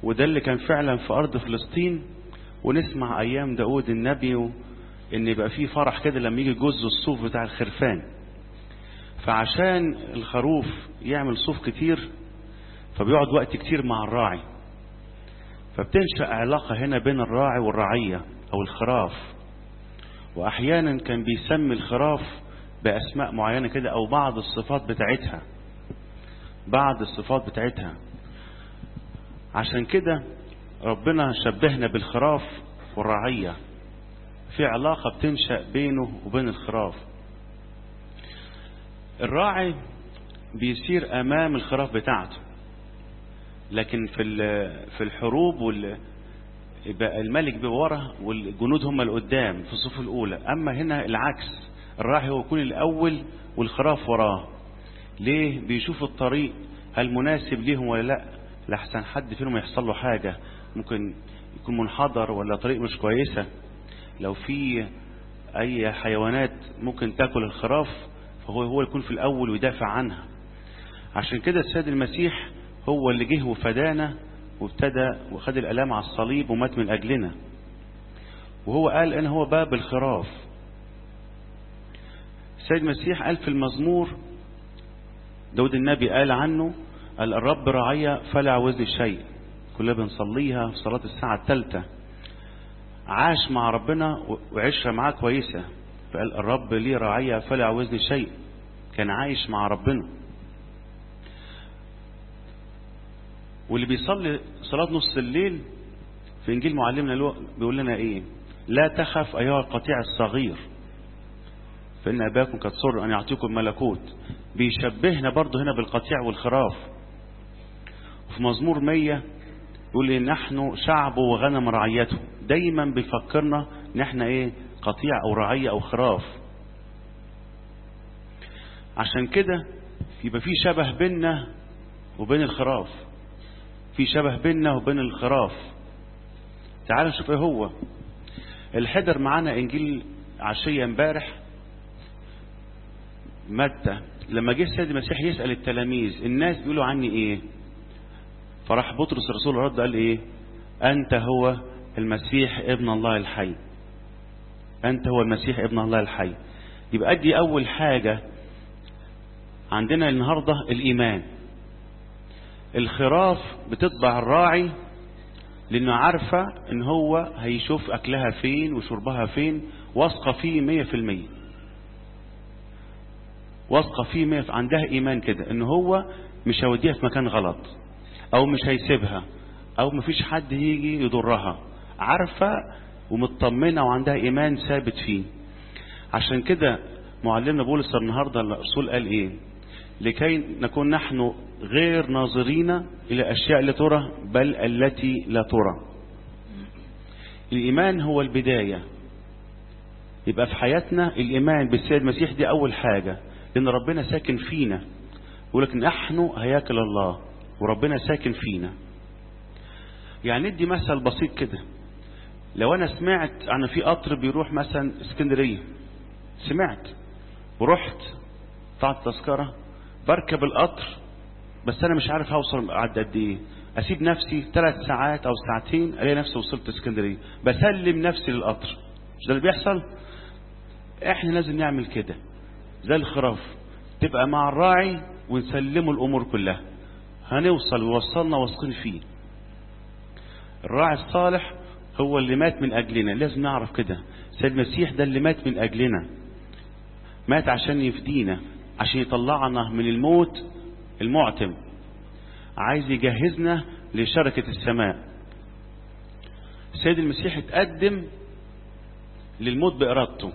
وده اللي كان فعلا في أرض فلسطين ونسمع أيام داود النبي و... إن يبقى فيه فرح كده لما يجي جوز الصوف بتاع الخرفان فعشان الخروف يعمل صوف كتير فبيقعد وقت كتير مع الراعي فبتنشأ علاقة هنا بين الراعي والرعية أو الخراف وأحيانا كان بيسمي الخراف بأسماء معينة كده أو بعض الصفات بتاعتها بعض الصفات بتاعتها عشان كده ربنا شبهنا بالخراف والرعية في علاقة بتنشأ بينه وبين الخراف الراعي بيسير أمام الخراف بتاعته لكن في في الحروب وال يبقى الملك بيبقى ورا والجنود هم اللي قدام في الصفوف الأولى أما هنا العكس الراعي هو يكون الأول والخراف وراه ليه بيشوف الطريق هل مناسب ليهم ولا لا لحسن حد فيهم يحصل له حاجة ممكن يكون منحدر ولا طريق مش كويسة لو في أي حيوانات ممكن تاكل الخراف فهو هو يكون في الأول ويدافع عنها عشان كده السيد المسيح هو اللي جه وفدانا وابتدى وخد الألام على الصليب ومات من أجلنا وهو قال أنا هو باب الخراف السيد المسيح قال في المزمور داود النبي قال عنه قال الرب رعية فلا عوزني شيء كلنا بنصليها في صلاة الساعة الثالثة عاش مع ربنا وعشرة معاه كويسة فقال الرب لي رعية فلا عوزني شيء كان عايش مع ربنا واللي بيصلي صلاة نص الليل في إنجيل معلمنا بيقول لنا إيه لا تخف أيها القطيع الصغير فإن أباكم قد سر أن يعطيكم ملكوت بيشبهنا برضه هنا بالقطيع والخراف وفي مزمور مية يقول إن نحن شعبه وغنم رعيته دايما بيفكرنا إن احنا إيه قطيع أو رعية أو خراف عشان كده يبقى في شبه بيننا وبين الخراف في شبه بيننا وبين الخراف تعالوا نشوف ايه هو الحضر معانا انجيل عشية امبارح متى لما جه السيد المسيح يسأل التلاميذ الناس بيقولوا عني ايه فراح بطرس الرسول رد قال ايه انت هو المسيح ابن الله الحي انت هو المسيح ابن الله الحي يبقى ادي اول حاجة عندنا النهاردة الايمان الخراف بتتبع الراعي لانه عارفة ان هو هيشوف اكلها فين وشربها فين واثقة فيه مية في المية واثقة فيه مية في عندها ايمان كده ان هو مش هيوديها في مكان غلط او مش هيسيبها او مفيش حد يجي يضرها عارفة ومطمنة وعندها ايمان ثابت فيه عشان كده معلمنا بولس النهاردة الرسول قال ايه لكي نكون نحن غير ناظرين إلى أشياء لا ترى بل التي لا ترى الإيمان هو البداية يبقى في حياتنا الإيمان بالسيد المسيح دي أول حاجة لأن ربنا ساكن فينا يقول لك نحن هياكل الله وربنا ساكن فينا يعني ندي مثل بسيط كده لو أنا سمعت عن في قطر بيروح مثلا اسكندرية سمعت ورحت قطعت تذكرة بركب القطر بس انا مش عارف هوصل قعد قد ايه اسيب نفسي ثلاث ساعات او ساعتين الاقي نفسي وصلت اسكندريه بسلم نفسي للقطر مش ده اللي بيحصل احنا لازم نعمل كده زي الخراف تبقى مع الراعي ونسلمه الامور كلها هنوصل ووصلنا واثقين فيه الراعي الصالح هو اللي مات من اجلنا لازم نعرف كده سيد المسيح ده اللي مات من اجلنا مات عشان يفدينا عشان يطلعنا من الموت المعتم عايز يجهزنا لشركة السماء السيد المسيح اتقدم للموت بإرادته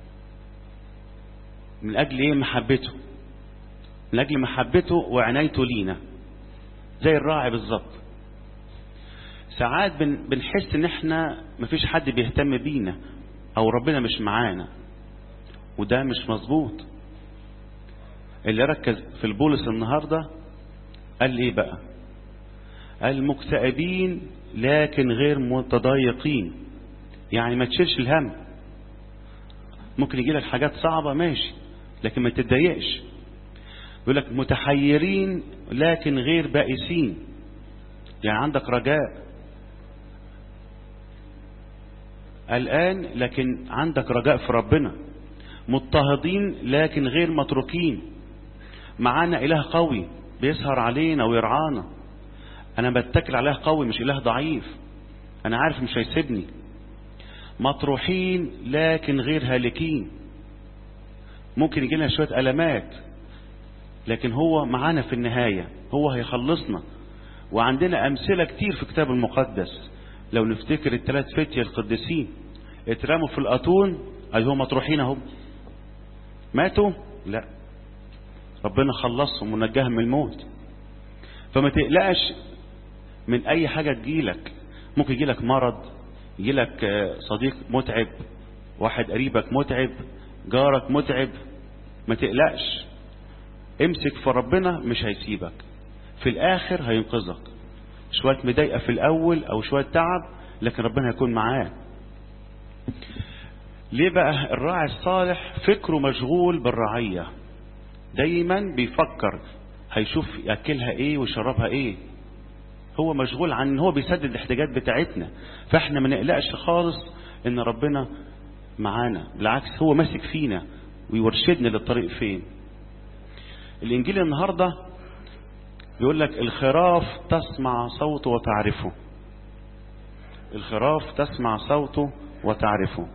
من أجل إيه محبته من أجل محبته وعنايته لينا زي الراعي بالظبط ساعات بن بنحس ان احنا مفيش حد بيهتم بينا او ربنا مش معانا وده مش مظبوط اللي ركز في البولس النهاردة قال ايه بقى قال مكتئبين لكن غير متضايقين يعني ما تشيلش الهم ممكن يجي لك حاجات صعبة ماشي لكن ما تتضايقش يقول لك متحيرين لكن غير بائسين يعني عندك رجاء الآن لكن عندك رجاء في ربنا مضطهدين لكن غير متروكين معانا إله قوي بيسهر علينا ويرعانا أنا بتكل على إله قوي مش إله ضعيف أنا عارف مش هيسيبني مطروحين لكن غير هالكين ممكن يجي لنا شوية ألمات لكن هو معانا في النهاية هو هيخلصنا وعندنا أمثلة كتير في الكتاب المقدس لو نفتكر الثلاث فتية القديسين اترموا في الأتون أي هم مطروحين اهم ماتوا لا ربنا خلصهم ونجاهم من الموت فما تقلقش من أي حاجة تجيلك ممكن يجيلك مرض يجيلك صديق متعب واحد قريبك متعب جارك متعب ما تقلقش امسك في ربنا مش هيسيبك في الاخر هينقذك شوية مضايقة في الاول او شوية تعب لكن ربنا هيكون معاه ليه بقى الراعي الصالح فكره مشغول بالرعية دايما بيفكر هيشوف ياكلها ايه ويشربها ايه هو مشغول عن ان هو بيسدد الاحتياجات بتاعتنا فاحنا ما نقلقش خالص ان ربنا معانا بالعكس هو ماسك فينا ويرشدنا للطريق فين الانجيل النهاردة بيقول لك الخراف تسمع صوته وتعرفه الخراف تسمع صوته وتعرفه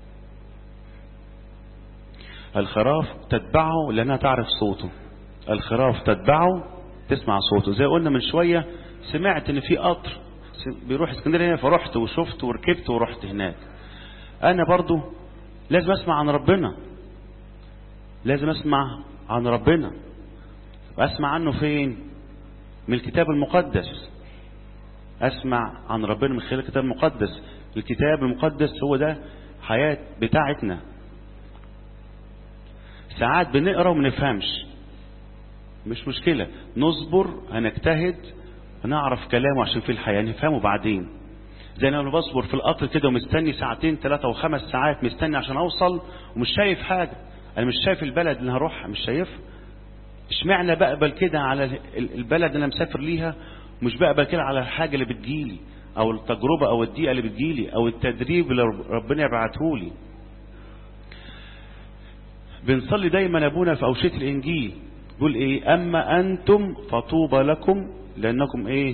الخراف تتبعه لأنها تعرف صوته الخراف تتبعه تسمع صوته زي قلنا من شوية سمعت ان في قطر بيروح اسكندرية فرحت وشفت وركبت ورحت هناك انا برضو لازم اسمع عن ربنا لازم اسمع عن ربنا اسمع عنه فين من الكتاب المقدس اسمع عن ربنا من خلال الكتاب المقدس الكتاب المقدس هو ده حياة بتاعتنا ساعات بنقرا وما نفهمش مش مشكلة نصبر هنجتهد هنعرف كلامه عشان في الحياة نفهمه بعدين زي انا بصبر في القطر كده ومستني ساعتين ثلاثة وخمس ساعات مستني عشان اوصل ومش شايف حاجة انا مش شايف البلد اللي هروحها مش شايفها اشمعنى بقبل كده على البلد اللي انا مسافر ليها ومش بقبل كده على الحاجة اللي بتجيلي او التجربة او الدقيقة اللي بتجيلي او التدريب اللي ربنا يبعتهولي بنصلي دايما ابونا في اوشية الانجيل يقول ايه اما انتم فطوبى لكم لانكم ايه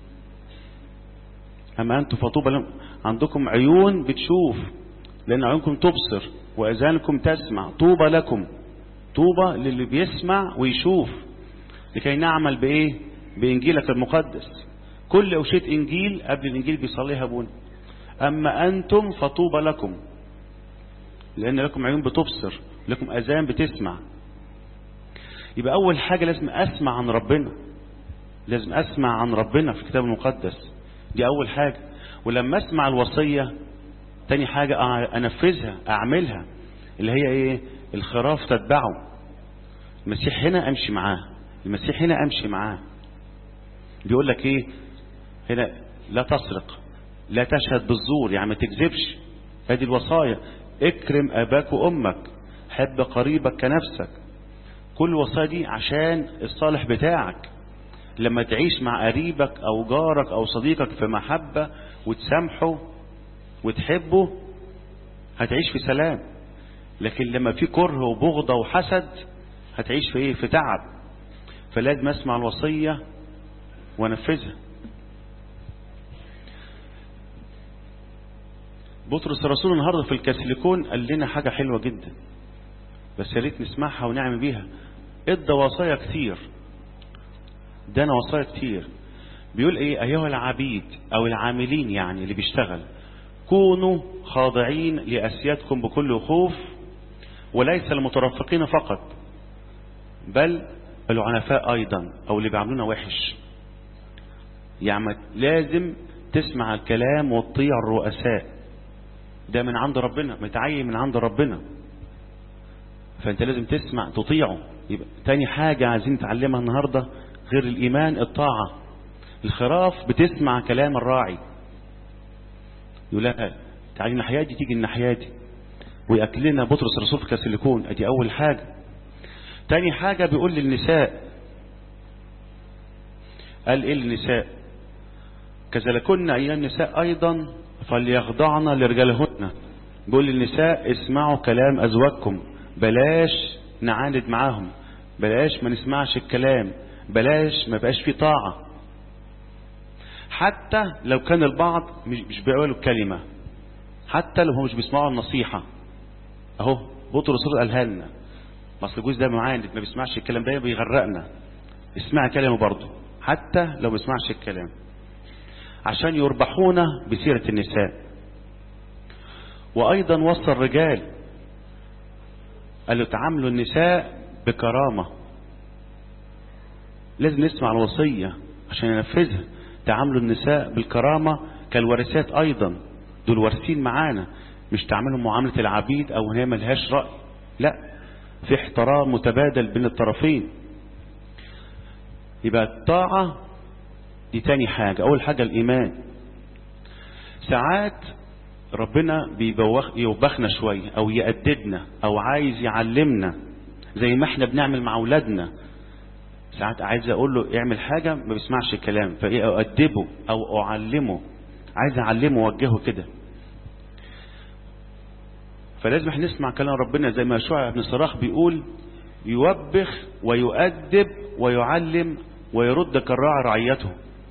اما انتم فطوبى لكم عندكم عيون بتشوف لان عيونكم تبصر واذانكم تسمع طوبى لكم طوبى للي بيسمع ويشوف لكي نعمل بايه بانجيلك المقدس كل اوشية انجيل قبل الانجيل بيصليها ابونا اما انتم فطوبى لكم لان لكم عيون بتبصر لكم اذان بتسمع يبقى اول حاجة لازم اسمع عن ربنا لازم اسمع عن ربنا في الكتاب المقدس دي اول حاجة ولما اسمع الوصية تاني حاجة انفذها اعملها اللي هي ايه الخراف تتبعه المسيح هنا امشي معاه المسيح هنا امشي معاه بيقول لك ايه هنا لا تسرق لا تشهد بالزور يعني ما تكذبش هذه الوصايا اكرم اباك وامك حب قريبك كنفسك كل الوصايا دي عشان الصالح بتاعك لما تعيش مع قريبك او جارك او صديقك في محبة وتسامحه وتحبه هتعيش في سلام لكن لما في كره وبغضة وحسد هتعيش في ايه في تعب فلازم اسمع الوصية وانفذها بطرس الرسول النهارده في الكاسيليكون قال لنا حاجة حلوة جدا بس يا ريت نسمعها ونعمل بيها ادى وصايا كتير ادانا وصايا كتير بيقول ايه ايها العبيد او العاملين يعني اللي بيشتغل كونوا خاضعين لاسيادكم بكل خوف وليس المترفقين فقط بل العنفاء ايضا او اللي بيعملونا وحش يعني لازم تسمع الكلام وتطيع الرؤساء ده من عند ربنا متعين من عند ربنا فانت لازم تسمع تطيعه يبقى تاني حاجة عايزين نتعلمها النهاردة غير الإيمان الطاعة الخراف بتسمع كلام الراعي يقول لها تعالي الناحية دي تيجي الناحية دي ويأكل لنا بطرس الرسول في كاسيليكون ادي أول حاجة تاني حاجة بيقول للنساء قال ايه للنساء كذلكن أيها النساء أيضا فليخضعن لرجالهن بيقول للنساء اسمعوا كلام أزواجكم بلاش نعاند معاهم بلاش ما نسمعش الكلام بلاش ما بقاش في طاعة حتى لو كان البعض مش مش بيقولوا الكلمة حتى لو هم مش بيسمعوا النصيحة اهو بطرس قالها لنا اصل الجوز ده معاند ما بيسمعش الكلام ده بيغرقنا اسمع كلامه برضه حتى لو ما بيسمعش الكلام عشان يربحونا بسيرة النساء وايضا وصى الرجال قال له تعاملوا النساء بكرامة لازم نسمع الوصية عشان ننفذها تعاملوا النساء بالكرامة كالوارثات ايضا دول وارثين معانا مش تعاملهم معاملة العبيد او هي ملهاش رأي لا في احترام متبادل بين الطرفين يبقى الطاعة دي تاني حاجة اول حاجة الايمان ساعات ربنا بيبوخ يوبخنا شوية او يأدبنا او عايز يعلمنا زي ما احنا بنعمل مع اولادنا ساعات عايز اقول له اعمل حاجة ما بيسمعش الكلام فايه اؤدبه او اعلمه عايز اعلمه واوجهه كده فلازم احنا نسمع كلام ربنا زي ما يشوع بن صراخ بيقول يوبخ ويؤدب ويعلم ويرد كالراعي رعيته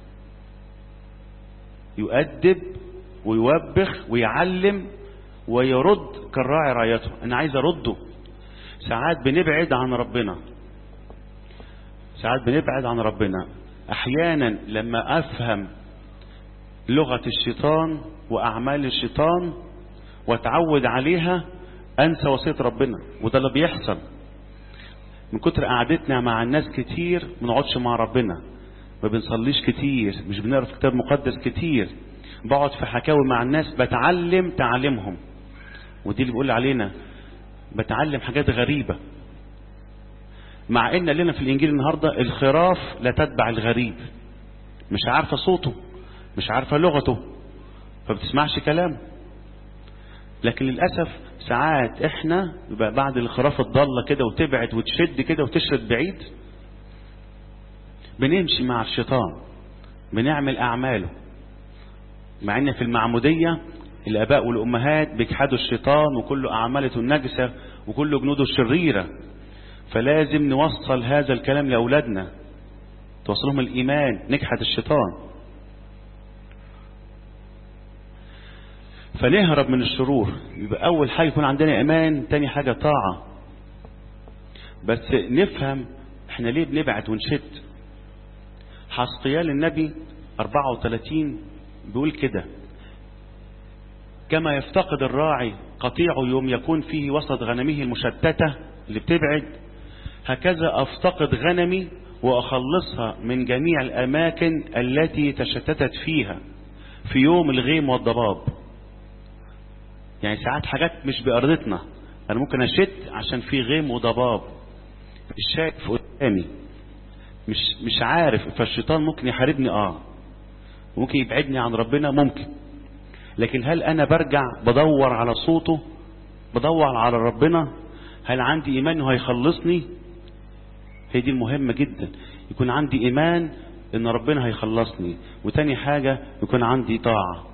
يؤدب ويوبخ ويعلم ويرد كالراعي رعيته انا عايز ارده ساعات بنبعد عن ربنا ساعات بنبعد عن ربنا احيانا لما افهم لغة الشيطان واعمال الشيطان واتعود عليها انسى وصية ربنا وده اللي بيحصل من كتر قعدتنا مع الناس كتير ما نقعدش مع ربنا ما بنصليش كتير مش بنقرا في كتاب مقدس كتير بقعد في حكاوي مع الناس بتعلم تعلمهم ودي اللي بيقول علينا بتعلم حاجات غريبة مع ان لنا في الانجيل النهاردة الخراف لا تتبع الغريب مش عارفة صوته مش عارفة لغته فبتسمعش كلامه لكن للأسف ساعات احنا يبقى بعد الخراف الضالة كده وتبعد وتشد كده وتشرد بعيد بنمشي مع الشيطان بنعمل أعماله مع ان في المعمودية الآباء والأمهات بيجحدوا الشيطان وكل أعمالته النجسة وكل جنوده الشريرة فلازم نوصل هذا الكلام لأولادنا توصلهم الإيمان نجحد الشيطان فنهرب من الشرور يبقى أول حاجة يكون عندنا إيمان تاني حاجة طاعة بس نفهم احنا ليه بنبعد ونشد حسقيال النبي 34 بيقول كده كما يفتقد الراعي قطيعه يوم يكون فيه وسط غنمه المشتتة اللي بتبعد هكذا أفتقد غنمي وأخلصها من جميع الأماكن التي تشتتت فيها في يوم الغيم والضباب يعني ساعات حاجات مش بأرضتنا أنا ممكن أشت عشان في غيم وضباب مش شايف قدامي مش مش عارف فالشيطان ممكن يحاربني اه ممكن يبعدني عن ربنا ممكن لكن هل انا برجع بدور على صوته بدور على ربنا هل عندي ايمان انه هيخلصني هي دي المهمة جدا يكون عندي ايمان ان ربنا هيخلصني وتاني حاجة يكون عندي طاعة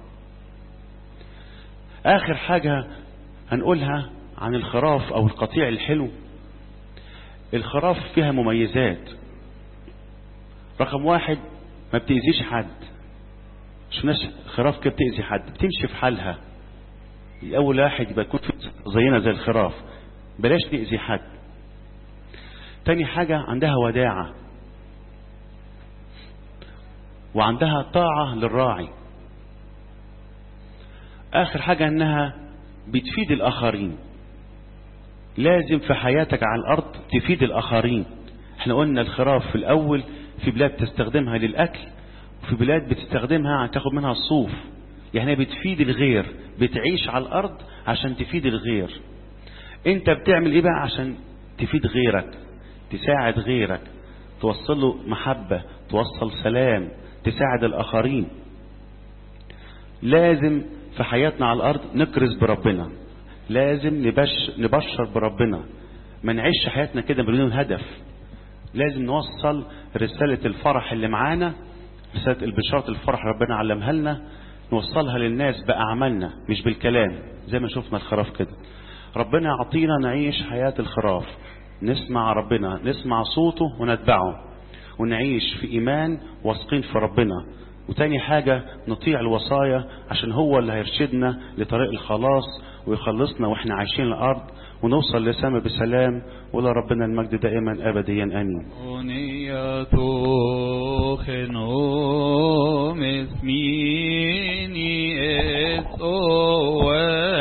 اخر حاجة هنقولها عن الخراف او القطيع الحلو الخراف فيها مميزات رقم واحد ما بتأذيش حد شفناش خراف كده بتأذي حد بتمشي في حالها اول واحد يبقى يكون زينا زي الخراف بلاش نأذي حد تاني حاجة عندها وداعة وعندها طاعة للراعي اخر حاجة انها بتفيد الاخرين لازم في حياتك على الارض تفيد الاخرين احنا قلنا الخراف في الاول في بلاد تستخدمها للاكل وفي بلاد بتستخدمها عشان تاخد منها الصوف يعني بتفيد الغير بتعيش على الارض عشان تفيد الغير انت بتعمل ايه بقى عشان تفيد غيرك تساعد غيرك توصل له محبة توصل سلام تساعد الاخرين لازم في حياتنا على الارض نكرز بربنا لازم نبش نبشر بربنا ما نعيش حياتنا كده بدون هدف لازم نوصل رسالة الفرح اللي معانا رسالة البشارة الفرح ربنا علمها لنا نوصلها للناس بأعمالنا مش بالكلام زي ما شفنا الخراف كده ربنا يعطينا نعيش حياة الخراف نسمع ربنا نسمع صوته ونتبعه ونعيش في إيمان واثقين في ربنا وتاني حاجة نطيع الوصايا عشان هو اللي هيرشدنا لطريق الخلاص ويخلصنا واحنا عايشين الأرض ونوصل لسما بسلام ولا ربنا المجد دائما أبديا آمين أغنية خنوم اسميني اس او